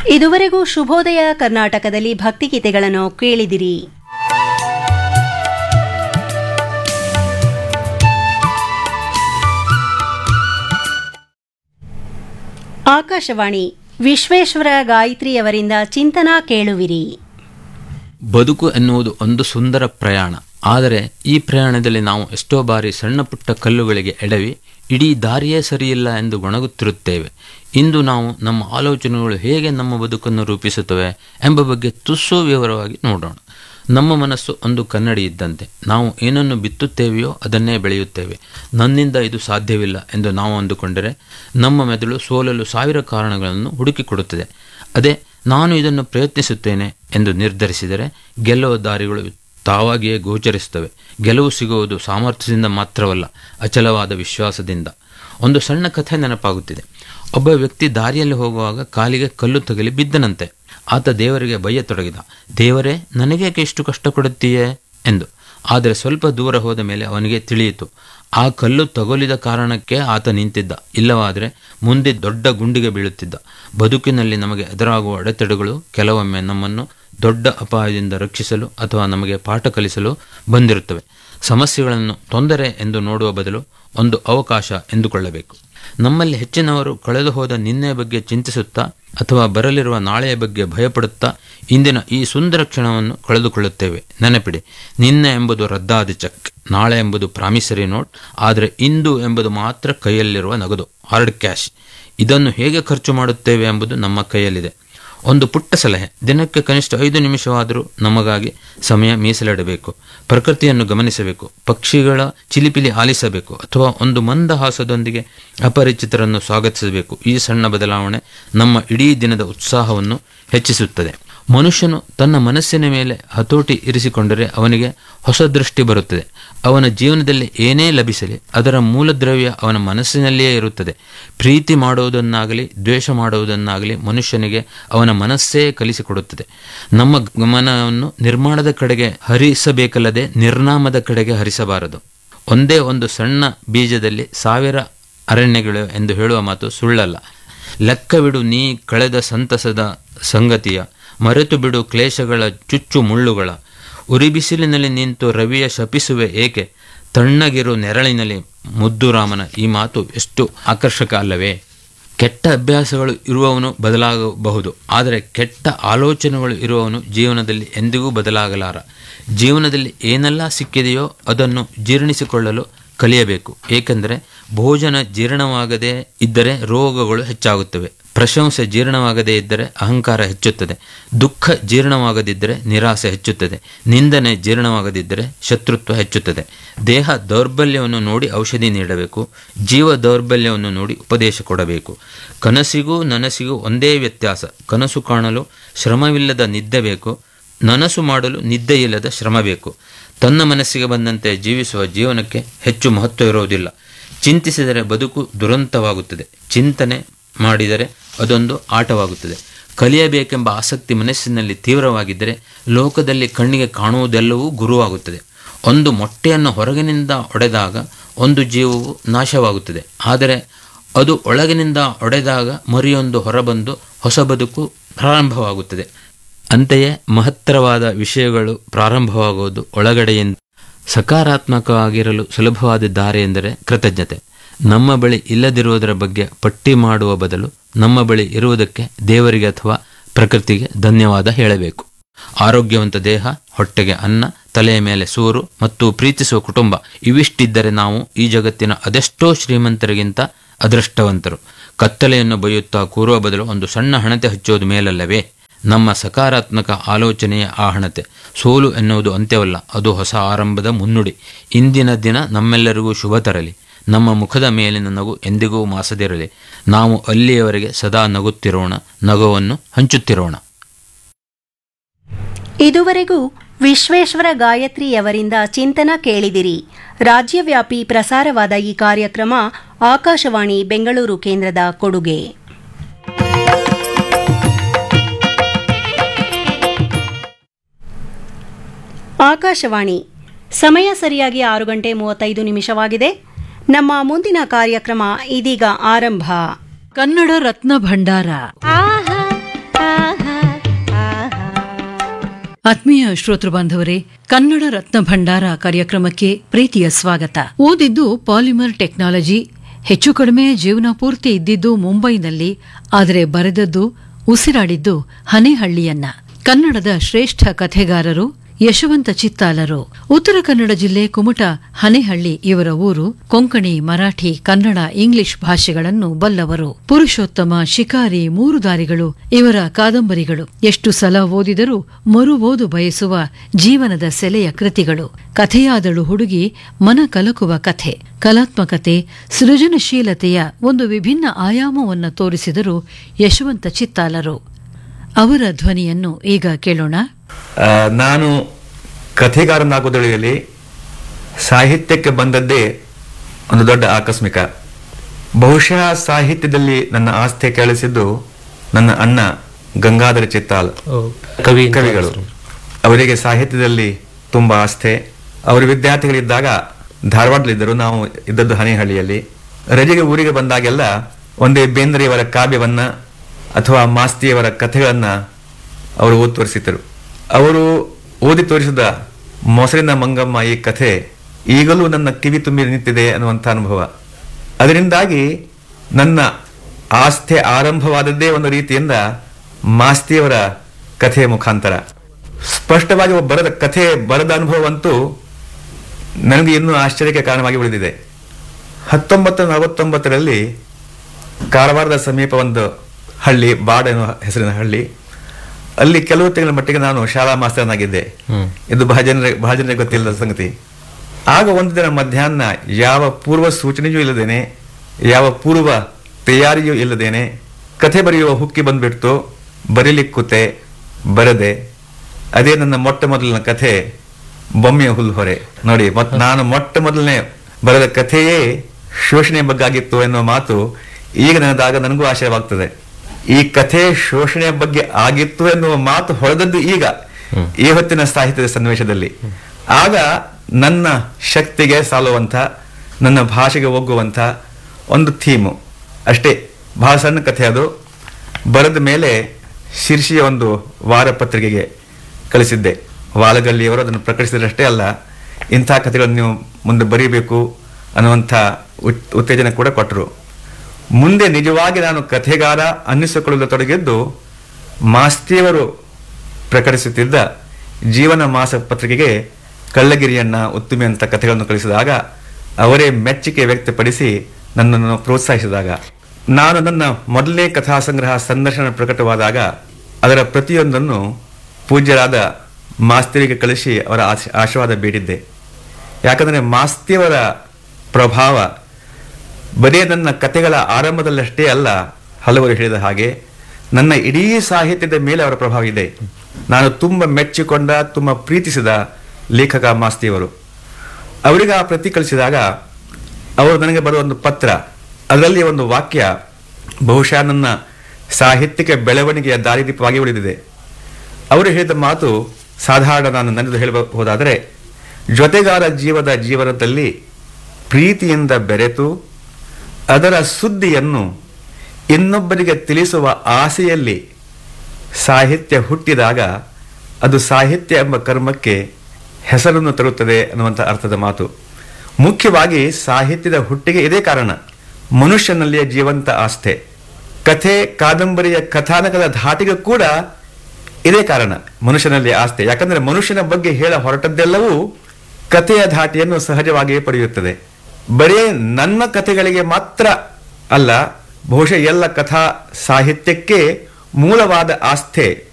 ಇದುವರೆಗೂ ಶುಭೋದಯ ಕರ್ನಾಟಕದಲ್ಲಿ ಭಕ್ತಿಗೀತೆಗಳನ್ನು ಕೇಳಿದಿರಿ ಆಕಾಶವಾಣಿ ವಿಶ್ವೇಶ್ವರ ಗಾಯತ್ರಿಯವರಿಂದ ಚಿಂತನಾ ಕೇಳುವಿರಿ ಬದುಕು ಎನ್ನುವುದು ಒಂದು ಸುಂದರ ಪ್ರಯಾಣ ಆದರೆ ಈ ಪ್ರಯಾಣದಲ್ಲಿ ನಾವು ಎಷ್ಟೋ ಬಾರಿ ಸಣ್ಣ ಪುಟ್ಟ ಕಲ್ಲುಗಳಿಗೆ ಎಡವಿ ಇಡೀ ದಾರಿಯೇ ಸರಿಯಿಲ್ಲ ಎಂದು ಗೊಣಗುತ್ತಿರುತ್ತೇವೆ ಇಂದು ನಾವು ನಮ್ಮ ಆಲೋಚನೆಗಳು ಹೇಗೆ ನಮ್ಮ ಬದುಕನ್ನು ರೂಪಿಸುತ್ತವೆ ಎಂಬ ಬಗ್ಗೆ ತುಸು ವಿವರವಾಗಿ ನೋಡೋಣ ನಮ್ಮ ಮನಸ್ಸು ಒಂದು ಕನ್ನಡಿ ಇದ್ದಂತೆ ನಾವು ಏನನ್ನು ಬಿತ್ತುತ್ತೇವೆಯೋ ಅದನ್ನೇ ಬೆಳೆಯುತ್ತೇವೆ ನನ್ನಿಂದ ಇದು ಸಾಧ್ಯವಿಲ್ಲ ಎಂದು ನಾವು ಅಂದುಕೊಂಡರೆ ನಮ್ಮ ಮೆದುಳು ಸೋಲಲು ಸಾವಿರ ಕಾರಣಗಳನ್ನು ಹುಡುಕಿಕೊಡುತ್ತದೆ ಅದೇ ನಾನು ಇದನ್ನು ಪ್ರಯತ್ನಿಸುತ್ತೇನೆ ಎಂದು ನಿರ್ಧರಿಸಿದರೆ ಗೆಲ್ಲುವ ದಾರಿಗಳು ತಾವಾಗಿಯೇ ಗೋಚರಿಸುತ್ತವೆ ಗೆಲುವು ಸಿಗುವುದು ಸಾಮರ್ಥ್ಯದಿಂದ ಮಾತ್ರವಲ್ಲ ಅಚಲವಾದ ವಿಶ್ವಾಸದಿಂದ ಒಂದು ಸಣ್ಣ ಕಥೆ ನೆನಪಾಗುತ್ತಿದೆ ಒಬ್ಬ ವ್ಯಕ್ತಿ ದಾರಿಯಲ್ಲಿ ಹೋಗುವಾಗ ಕಾಲಿಗೆ ಕಲ್ಲು ತಗಲಿ ಬಿದ್ದನಂತೆ ಆತ ದೇವರಿಗೆ ಬಯ್ಯತೊಡಗಿದ ದೇವರೇ ನನಗೇಕೆ ಇಷ್ಟು ಕಷ್ಟ ಕೊಡುತ್ತೀಯೇ ಎಂದು ಆದರೆ ಸ್ವಲ್ಪ ದೂರ ಹೋದ ಮೇಲೆ ಅವನಿಗೆ ತಿಳಿಯಿತು ಆ ಕಲ್ಲು ತಗುಲಿದ ಕಾರಣಕ್ಕೆ ಆತ ನಿಂತಿದ್ದ ಇಲ್ಲವಾದರೆ ಮುಂದೆ ದೊಡ್ಡ ಗುಂಡಿಗೆ ಬೀಳುತ್ತಿದ್ದ ಬದುಕಿನಲ್ಲಿ ನಮಗೆ ಎದುರಾಗುವ ಅಡೆತಡೆಗಳು ಕೆಲವೊಮ್ಮೆ ನಮ್ಮನ್ನು ದೊಡ್ಡ ಅಪಾಯದಿಂದ ರಕ್ಷಿಸಲು ಅಥವಾ ನಮಗೆ ಪಾಠ ಕಲಿಸಲು ಬಂದಿರುತ್ತವೆ ಸಮಸ್ಯೆಗಳನ್ನು ತೊಂದರೆ ಎಂದು ನೋಡುವ ಬದಲು ಒಂದು ಅವಕಾಶ ಎಂದುಕೊಳ್ಳಬೇಕು ನಮ್ಮಲ್ಲಿ ಹೆಚ್ಚಿನವರು ಕಳೆದು ಹೋದ ನಿನ್ನೆಯ ಬಗ್ಗೆ ಚಿಂತಿಸುತ್ತಾ ಅಥವಾ ಬರಲಿರುವ ನಾಳೆಯ ಬಗ್ಗೆ ಭಯಪಡುತ್ತಾ ಇಂದಿನ ಈ ಸುಂದರ ಕ್ಷಣವನ್ನು ಕಳೆದುಕೊಳ್ಳುತ್ತೇವೆ ನೆನಪಿಡಿ ನಿನ್ನೆ ಎಂಬುದು ರದ್ದಾದ ಚೆಕ್ ನಾಳೆ ಎಂಬುದು ಪ್ರಾಮಿಸರಿ ನೋಟ್ ಆದರೆ ಇಂದು ಎಂಬುದು ಮಾತ್ರ ಕೈಯಲ್ಲಿರುವ ನಗದು ಹಾರ್ಡ್ ಕ್ಯಾಶ್ ಇದನ್ನು ಹೇಗೆ ಖರ್ಚು ಮಾಡುತ್ತೇವೆ ಎಂಬುದು ನಮ್ಮ ಕೈಯಲ್ಲಿದೆ ಒಂದು ಪುಟ್ಟ ಸಲಹೆ ದಿನಕ್ಕೆ ಕನಿಷ್ಠ ಐದು ನಿಮಿಷವಾದರೂ ನಮಗಾಗಿ ಸಮಯ ಮೀಸಲಿಡಬೇಕು ಪ್ರಕೃತಿಯನ್ನು ಗಮನಿಸಬೇಕು ಪಕ್ಷಿಗಳ ಚಿಲಿಪಿಲಿ ಆಲಿಸಬೇಕು ಅಥವಾ ಒಂದು ಮಂದಹಾಸದೊಂದಿಗೆ ಅಪರಿಚಿತರನ್ನು ಸ್ವಾಗತಿಸಬೇಕು ಈ ಸಣ್ಣ ಬದಲಾವಣೆ ನಮ್ಮ ಇಡೀ ದಿನದ ಉತ್ಸಾಹವನ್ನು ಹೆಚ್ಚಿಸುತ್ತದೆ ಮನುಷ್ಯನು ತನ್ನ ಮನಸ್ಸಿನ ಮೇಲೆ ಹತೋಟಿ ಇರಿಸಿಕೊಂಡರೆ ಅವನಿಗೆ ಹೊಸ ದೃಷ್ಟಿ ಬರುತ್ತದೆ ಅವನ ಜೀವನದಲ್ಲಿ ಏನೇ ಲಭಿಸಲಿ ಅದರ ಮೂಲದ್ರವ್ಯ ಅವನ ಮನಸ್ಸಿನಲ್ಲಿಯೇ ಇರುತ್ತದೆ ಪ್ರೀತಿ ಮಾಡುವುದನ್ನಾಗಲಿ ದ್ವೇಷ ಮಾಡುವುದನ್ನಾಗಲಿ ಮನುಷ್ಯನಿಗೆ ಅವನ ಮನಸ್ಸೇ ಕಲಿಸಿಕೊಡುತ್ತದೆ ನಮ್ಮ ಗಮನವನ್ನು ನಿರ್ಮಾಣದ ಕಡೆಗೆ ಹರಿಸಬೇಕಲ್ಲದೆ ನಿರ್ನಾಮದ ಕಡೆಗೆ ಹರಿಸಬಾರದು ಒಂದೇ ಒಂದು ಸಣ್ಣ ಬೀಜದಲ್ಲಿ ಸಾವಿರ ಅರಣ್ಯಗಳು ಎಂದು ಹೇಳುವ ಮಾತು ಸುಳ್ಳಲ್ಲ ಲೆಕ್ಕವಿಡು ನೀ ಕಳೆದ ಸಂತಸದ ಸಂಗತಿಯ ಮರೆತು ಬಿಡು ಕ್ಲೇಶಗಳ ಚುಚ್ಚು ಮುಳ್ಳುಗಳ ಉರಿಬಿಸಿಲಿನಲ್ಲಿ ನಿಂತು ರವಿಯ ಶಪಿಸುವೆ ಏಕೆ ತಣ್ಣಗಿರು ನೆರಳಿನಲ್ಲಿ ಮುದ್ದುರಾಮನ ಈ ಮಾತು ಎಷ್ಟು ಆಕರ್ಷಕ ಅಲ್ಲವೇ ಕೆಟ್ಟ ಅಭ್ಯಾಸಗಳು ಇರುವವನು ಬದಲಾಗಬಹುದು ಆದರೆ ಕೆಟ್ಟ ಆಲೋಚನೆಗಳು ಇರುವವನು ಜೀವನದಲ್ಲಿ ಎಂದಿಗೂ ಬದಲಾಗಲಾರ ಜೀವನದಲ್ಲಿ ಏನೆಲ್ಲ ಸಿಕ್ಕಿದೆಯೋ ಅದನ್ನು ಜೀರ್ಣಿಸಿಕೊಳ್ಳಲು ಕಲಿಯಬೇಕು ಏಕೆಂದರೆ ಭೋಜನ ಜೀರ್ಣವಾಗದೇ ಇದ್ದರೆ ರೋಗಗಳು ಹೆಚ್ಚಾಗುತ್ತವೆ ಪ್ರಶಂಸೆ ಜೀರ್ಣವಾಗದೇ ಇದ್ದರೆ ಅಹಂಕಾರ ಹೆಚ್ಚುತ್ತದೆ ದುಃಖ ಜೀರ್ಣವಾಗದಿದ್ದರೆ ನಿರಾಸೆ ಹೆಚ್ಚುತ್ತದೆ ನಿಂದನೆ ಜೀರ್ಣವಾಗದಿದ್ದರೆ ಶತ್ರುತ್ವ ಹೆಚ್ಚುತ್ತದೆ ದೇಹ ದೌರ್ಬಲ್ಯವನ್ನು ನೋಡಿ ಔಷಧಿ ನೀಡಬೇಕು ಜೀವ ದೌರ್ಬಲ್ಯವನ್ನು ನೋಡಿ ಉಪದೇಶ ಕೊಡಬೇಕು ಕನಸಿಗೂ ನನಸಿಗೂ ಒಂದೇ ವ್ಯತ್ಯಾಸ ಕನಸು ಕಾಣಲು ಶ್ರಮವಿಲ್ಲದ ನಿದ್ದೆ ಬೇಕು ನನಸು ಮಾಡಲು ನಿದ್ದೆಯಿಲ್ಲದ ಶ್ರಮ ಬೇಕು ತನ್ನ ಮನಸ್ಸಿಗೆ ಬಂದಂತೆ ಜೀವಿಸುವ ಜೀವನಕ್ಕೆ ಹೆಚ್ಚು ಮಹತ್ವ ಇರುವುದಿಲ್ಲ ಚಿಂತಿಸಿದರೆ ಬದುಕು ದುರಂತವಾಗುತ್ತದೆ ಚಿಂತನೆ ಮಾಡಿದರೆ ಅದೊಂದು ಆಟವಾಗುತ್ತದೆ ಕಲಿಯಬೇಕೆಂಬ ಆಸಕ್ತಿ ಮನಸ್ಸಿನಲ್ಲಿ ತೀವ್ರವಾಗಿದ್ದರೆ ಲೋಕದಲ್ಲಿ ಕಣ್ಣಿಗೆ ಕಾಣುವುದೆಲ್ಲವೂ ಗುರುವಾಗುತ್ತದೆ ಒಂದು ಮೊಟ್ಟೆಯನ್ನು ಹೊರಗಿನಿಂದ ಒಡೆದಾಗ ಒಂದು ಜೀವವು ನಾಶವಾಗುತ್ತದೆ ಆದರೆ ಅದು ಒಳಗಿನಿಂದ ಒಡೆದಾಗ ಮರಿಯೊಂದು ಹೊರಬಂದು ಹೊಸ ಬದುಕು ಪ್ರಾರಂಭವಾಗುತ್ತದೆ ಅಂತೆಯೇ ಮಹತ್ತರವಾದ ವಿಷಯಗಳು ಪ್ರಾರಂಭವಾಗುವುದು ಒಳಗಡೆಯಿಂದ ಸಕಾರಾತ್ಮಕವಾಗಿರಲು ಸುಲಭವಾದ ದಾರಿ ಎಂದರೆ ಕೃತಜ್ಞತೆ ನಮ್ಮ ಬಳಿ ಇಲ್ಲದಿರುವುದರ ಬಗ್ಗೆ ಪಟ್ಟಿ ಮಾಡುವ ಬದಲು ನಮ್ಮ ಬಳಿ ಇರುವುದಕ್ಕೆ ದೇವರಿಗೆ ಅಥವಾ ಪ್ರಕೃತಿಗೆ ಧನ್ಯವಾದ ಹೇಳಬೇಕು ಆರೋಗ್ಯವಂತ ದೇಹ ಹೊಟ್ಟೆಗೆ ಅನ್ನ ತಲೆಯ ಮೇಲೆ ಸೂರು ಮತ್ತು ಪ್ರೀತಿಸುವ ಕುಟುಂಬ ಇವಿಷ್ಟಿದ್ದರೆ ನಾವು ಈ ಜಗತ್ತಿನ ಅದೆಷ್ಟೋ ಶ್ರೀಮಂತರಿಗಿಂತ ಅದೃಷ್ಟವಂತರು ಕತ್ತಲೆಯನ್ನು ಬೈಯುತ್ತಾ ಕೂರುವ ಬದಲು ಒಂದು ಸಣ್ಣ ಹಣತೆ ಹಚ್ಚುವುದು ಮೇಲಲ್ಲವೇ ನಮ್ಮ ಸಕಾರಾತ್ಮಕ ಆಲೋಚನೆಯ ಆ ಹಣತೆ ಸೋಲು ಎನ್ನುವುದು ಅಂತ್ಯವಲ್ಲ ಅದು ಹೊಸ ಆರಂಭದ ಮುನ್ನುಡಿ ಇಂದಿನ ದಿನ ನಮ್ಮೆಲ್ಲರಿಗೂ ಶುಭ ತರಲಿ ನಮ್ಮ ಮುಖದ ಮೇಲಿನ ನಗು ಎಂದಿಗೂ ಮಾಸದಿರಲಿ ನಾವು ಅಲ್ಲಿಯವರೆಗೆ ಸದಾ ನಗುತ್ತಿರೋಣ ನಗುವನ್ನು ಹಂಚುತ್ತಿರೋಣ ಇದುವರೆಗೂ ವಿಶ್ವೇಶ್ವರ ಗಾಯತ್ರಿಯವರಿಂದ ಚಿಂತನ ಕೇಳಿದಿರಿ ರಾಜ್ಯವ್ಯಾಪಿ ಪ್ರಸಾರವಾದ ಈ ಕಾರ್ಯಕ್ರಮ ಆಕಾಶವಾಣಿ ಬೆಂಗಳೂರು ಕೇಂದ್ರದ ಕೊಡುಗೆ ಆಕಾಶವಾಣಿ ಸಮಯ ಸರಿಯಾಗಿ ಆರು ಗಂಟೆ ಮೂವತ್ತೈದು ನಿಮಿಷವಾಗಿದೆ ನಮ್ಮ ಮುಂದಿನ ಕಾರ್ಯಕ್ರಮ ಇದೀಗ ಆರಂಭ ಕನ್ನಡ ರತ್ನ ಭಂಡಾರ ಆಹಾ ಆತ್ಮೀಯ ಶ್ರೋತೃ ಬಾಂಧವರೇ ಕನ್ನಡ ರತ್ನ ಭಂಡಾರ ಕಾರ್ಯಕ್ರಮಕ್ಕೆ ಪ್ರೀತಿಯ ಸ್ವಾಗತ ಓದಿದ್ದು ಪಾಲಿಮರ್ ಟೆಕ್ನಾಲಜಿ ಹೆಚ್ಚು ಕಡಿಮೆ ಜೀವನ ಪೂರ್ತಿ ಇದ್ದಿದ್ದು ಮುಂಬೈನಲ್ಲಿ ಆದರೆ ಬರೆದದ್ದು ಉಸಿರಾಡಿದ್ದು ಹನೇಹಳ್ಳಿಯನ್ನ ಕನ್ನಡದ ಶ್ರೇಷ್ಠ ಕಥೆಗಾರರು ಯಶವಂತ ಚಿತ್ತಾಲರು ಉತ್ತರ ಕನ್ನಡ ಜಿಲ್ಲೆ ಕುಮಟ ಹನೇಹಳ್ಳಿ ಇವರ ಊರು ಕೊಂಕಣಿ ಮರಾಠಿ ಕನ್ನಡ ಇಂಗ್ಲಿಷ್ ಭಾಷೆಗಳನ್ನು ಬಲ್ಲವರು ಪುರುಷೋತ್ತಮ ಶಿಕಾರಿ ಮೂರು ದಾರಿಗಳು ಇವರ ಕಾದಂಬರಿಗಳು ಎಷ್ಟು ಸಲ ಓದಿದರೂ ಮರು ಓದು ಬಯಸುವ ಜೀವನದ ಸೆಲೆಯ ಕೃತಿಗಳು ಕಥೆಯಾದಳು ಹುಡುಗಿ ಮನ ಕಲಕುವ ಕಥೆ ಕಲಾತ್ಮಕತೆ ಸೃಜನಶೀಲತೆಯ ಒಂದು ವಿಭಿನ್ನ ಆಯಾಮವನ್ನು ತೋರಿಸಿದರು ಯಶವಂತ ಚಿತ್ತಾಲರು ಅವರ ಧ್ವನಿಯನ್ನು ಈಗ ಕೇಳೋಣ ಆ, ನಾನು ಕಥೆಗಾರನಾಗೋದ್ರಲ್ಲಿ ಸಾಹಿತ್ಯಕ್ಕೆ ಬಂದದ್ದೇ ಒಂದು ದೊಡ್ಡ ಆಕಸ್ಮಿಕ ಬಹುಶಃ ಸಾಹಿತ್ಯದಲ್ಲಿ ನನ್ನ ಆಸ್ಥೆ ಕೇಳಿಸಿದ್ದು ನನ್ನ ಅಣ್ಣ ಗಂಗಾಧರ ಚಿತ್ತಾಲ್ ಕವಿ ಕವಿಗಳು ಅವರಿಗೆ ಸಾಹಿತ್ಯದಲ್ಲಿ ತುಂಬಾ ಆಸ್ಥೆ ಅವರು ವಿದ್ಯಾರ್ಥಿಗಳಿದ್ದಾಗ ಧಾರವಾಡದಲ್ಲಿದ್ದರು ನಾವು ಇದ್ದದ್ದು ಹನೇಹಳ್ಳಿಯಲ್ಲಿ ರಜೆಗೆ ಊರಿಗೆ ಬಂದಾಗೆಲ್ಲ ಒಂದೇ ಬೇಂದ್ರೆಯವರ ಕಾವ್ಯವನ್ನ ಅಥವಾ ಮಾಸ್ತಿಯವರ ಕಥೆಗಳನ್ನ ಅವರು ಓದಿ ತೋರಿಸಿದ್ದರು ಅವರು ಓದಿ ತೋರಿಸಿದ ಮೊಸರಿನ ಮಂಗಮ್ಮ ಈ ಕಥೆ ಈಗಲೂ ನನ್ನ ಕಿವಿ ತುಂಬಿ ನಿಂತಿದೆ ಅನ್ನುವಂಥ ಅನುಭವ ಅದರಿಂದಾಗಿ ನನ್ನ ಆಸ್ಥೆ ಆರಂಭವಾದದ್ದೇ ಒಂದು ರೀತಿಯಿಂದ ಮಾಸ್ತಿಯವರ ಕಥೆಯ ಮುಖಾಂತರ ಸ್ಪಷ್ಟವಾಗಿ ಒಬ್ಬ ಬರದ ಕಥೆ ಬರದ ಅನುಭವವಂತೂ ನನಗೆ ಇನ್ನೂ ಆಶ್ಚರ್ಯಕ್ಕೆ ಕಾರಣವಾಗಿ ಉಳಿದಿದೆ ಹತ್ತೊಂಬತ್ತು ನಲವತ್ತೊಂಬತ್ತರಲ್ಲಿ ಕಾರವಾರದ ಸಮೀಪ ಒಂದು ಹಳ್ಳಿ ಬಾಡ್ ಎನ್ನುವ ಹೆಸರಿನ ಹಳ್ಳಿ ಅಲ್ಲಿ ಕೆಲವು ತಿಂಗಳ ಮಟ್ಟಿಗೆ ನಾನು ಶಾಲಾ ಮಾಸ್ತರನಾಗಿದ್ದೆ ಇದು ಬಹಳ ಜನರಿಗೆ ಬಹಳ ಜನರಿಗೆ ಗೊತ್ತಿಲ್ಲದ ಸಂಗತಿ ಆಗ ಒಂದು ದಿನ ಮಧ್ಯಾಹ್ನ ಯಾವ ಪೂರ್ವ ಸೂಚನೆಯೂ ಇಲ್ಲದೇನೆ ಯಾವ ಪೂರ್ವ ತಯಾರಿಯೂ ಇಲ್ಲದೇನೆ ಕಥೆ ಬರೆಯುವ ಹುಕ್ಕಿ ಬಂದ್ಬಿಡ್ತು ಬರೀಲಿಕ್ಕೂತೆ ಬರದೆ ಅದೇ ನನ್ನ ಮೊಟ್ಟ ಮೊದಲಿನ ಕಥೆ ಬೊಮ್ಮೆಯ ಹುಲ್ಹೊರೆ ನೋಡಿ ಮತ್ ನಾನು ಮೊಟ್ಟ ಮೊದಲನೇ ಬರೆದ ಕಥೆಯೇ ಶೋಷಣೆ ಬಗ್ಗೆ ಆಗಿತ್ತು ಎನ್ನುವ ಮಾತು ಈಗ ನನದಾಗ ನನಗೂ ಆಶಯವಾಗ್ತದೆ ಈ ಕಥೆ ಶೋಷಣೆಯ ಬಗ್ಗೆ ಆಗಿತ್ತು ಎನ್ನುವ ಮಾತು ಹೊಳೆದದ್ದು ಈಗ ಈ ಹೊತ್ತಿನ ಸಾಹಿತ್ಯದ ಸನ್ನಿವೇಶದಲ್ಲಿ ಆಗ ನನ್ನ ಶಕ್ತಿಗೆ ಸಾಲುವಂತ ನನ್ನ ಭಾಷೆಗೆ ಒಗ್ಗುವಂತ ಒಂದು ಥೀಮು ಅಷ್ಟೇ ಬಹಳ ಸಣ್ಣ ಕಥೆ ಅದು ಬರೆದ ಮೇಲೆ ಶಿರ್ಷಿಯ ಒಂದು ವಾರಪತ್ರಿಕೆಗೆ ಕಳಿಸಿದ್ದೆ ವಾಲಗಲ್ಲಿಯವರು ಅದನ್ನು ಪ್ರಕಟಿಸಿದರಷ್ಟೇ ಅಲ್ಲ ಇಂಥ ಕಥೆಗಳನ್ನು ನೀವು ಮುಂದೆ ಬರೀಬೇಕು ಅನ್ನುವಂಥ ಉತ್- ಉತ್ತೇಜನ ಕೂಡ ಕೊಟ್ಟರು ಮುಂದೆ ನಿಜವಾಗಿ ನಾನು ಕಥೆಗಾರ ಅನ್ನಿಸಿಕೊಳ್ಳಲು ತೊಡಗಿದ್ದು ಮಾಸ್ತಿಯವರು ಪ್ರಕಟಿಸುತ್ತಿದ್ದ ಜೀವನ ಮಾಸ ಪತ್ರಿಕೆಗೆ ಕಳ್ಳಗಿರಿಯನ್ನ ಉತ್ತುಮೆ ಅಂತ ಕಥೆಗಳನ್ನು ಕಳಿಸಿದಾಗ ಅವರೇ ಮೆಚ್ಚುಗೆ ವ್ಯಕ್ತಪಡಿಸಿ ನನ್ನನ್ನು ಪ್ರೋತ್ಸಾಹಿಸಿದಾಗ ನಾನು ನನ್ನ ಮೊದಲನೇ ಕಥಾ ಸಂಗ್ರಹ ಸಂದರ್ಶನ ಪ್ರಕಟವಾದಾಗ ಅದರ ಪ್ರತಿಯೊಂದನ್ನು ಪೂಜ್ಯರಾದ ಮಾಸ್ತಿಯರಿಗೆ ಕಳಿಸಿ ಅವರ ಆಶ್- ಆಶೀರ್ವಾದ ಬೇಡಿದ್ದೆ ಯಾಕಂದರೆ ಮಾಸ್ತಿಯವರ ಪ್ರಭಾವ ಬರೀ ನನ್ನ ಕಥೆಗಳ ಆರಂಭದಲ್ಲಷ್ಟೇ ಅಲ್ಲ ಹಲವರು ಹೇಳಿದ ಹಾಗೆ ನನ್ನ ಇಡೀ ಸಾಹಿತ್ಯದ ಮೇಲೆ ಅವರ ಪ್ರಭಾವ ಇದೆ ನಾನು ತುಂಬ ಮೆಚ್ಚಿಕೊಂಡ ತುಂಬ ಪ್ರೀತಿಸಿದ ಲೇಖಕ ಮಾಸ್ತಿಯವರು ಅವರಿಗೆ ಆ ಪ್ರತಿ ಕಳಿಸಿದಾಗ ಅವರು ನನಗೆ ಬರುವ ಒಂದು ಪತ್ರ ಅದರಲ್ಲಿ ಒಂದು ವಾಕ್ಯ ಬಹುಶಃ ನನ್ನ ಸಾಹಿತ್ಯಿಕ ಬೆಳವಣಿಗೆಯ ದಾರಿದೀಪವಾಗಿ ಉಳಿದಿದೆ ಅವರು ಹೇಳಿದ ಮಾತು ಸಾಧಾರಣ ನಾನು ನನ್ನದು ಹೇಳಬಹುದಾದರೆ ಜೊತೆಗಾರ ಜೀವದ ಜೀವನದಲ್ಲಿ ಪ್ರೀತಿಯಿಂದ ಬೆರೆತು ಅದರ ಸುದ್ದಿಯನ್ನು ಇನ್ನೊಬ್ಬರಿಗೆ ತಿಳಿಸುವ ಆಸೆಯಲ್ಲಿ ಸಾಹಿತ್ಯ ಹುಟ್ಟಿದಾಗ ಅದು ಸಾಹಿತ್ಯ ಎಂಬ ಕರ್ಮಕ್ಕೆ ಹೆಸರನ್ನು ತರುತ್ತದೆ ಅನ್ನುವಂಥ ಅರ್ಥದ ಮಾತು ಮುಖ್ಯವಾಗಿ ಸಾಹಿತ್ಯದ ಹುಟ್ಟಿಗೆ ಇದೇ ಕಾರಣ ಮನುಷ್ಯನಲ್ಲಿಯ ಜೀವಂತ ಆಸ್ಥೆ ಕಥೆ ಕಾದಂಬರಿಯ ಕಥಾನಕದ ಧಾಟಿಗೆ ಕೂಡ ಇದೇ ಕಾರಣ ಮನುಷ್ಯನಲ್ಲಿ ಆಸ್ತೆ ಯಾಕಂದ್ರೆ ಮನುಷ್ಯನ ಬಗ್ಗೆ ಹೇಳ ಹೊರಟದ್ದೆಲ್ಲವೂ ಕಥೆಯ ಧಾಟಿಯನ್ನು ಸಹಜವಾಗಿಯೇ ಪಡೆಯುತ್ತದೆ ಬರೀ ನನ್ನ ಕಥೆಗಳಿಗೆ ಮಾತ್ರ ಅಲ್ಲ ಬಹುಶಃ ಎಲ್ಲ ಕಥಾ ಸಾಹಿತ್ಯಕ್ಕೆ ಮೂಲವಾದ ಆಸ್ಥೆ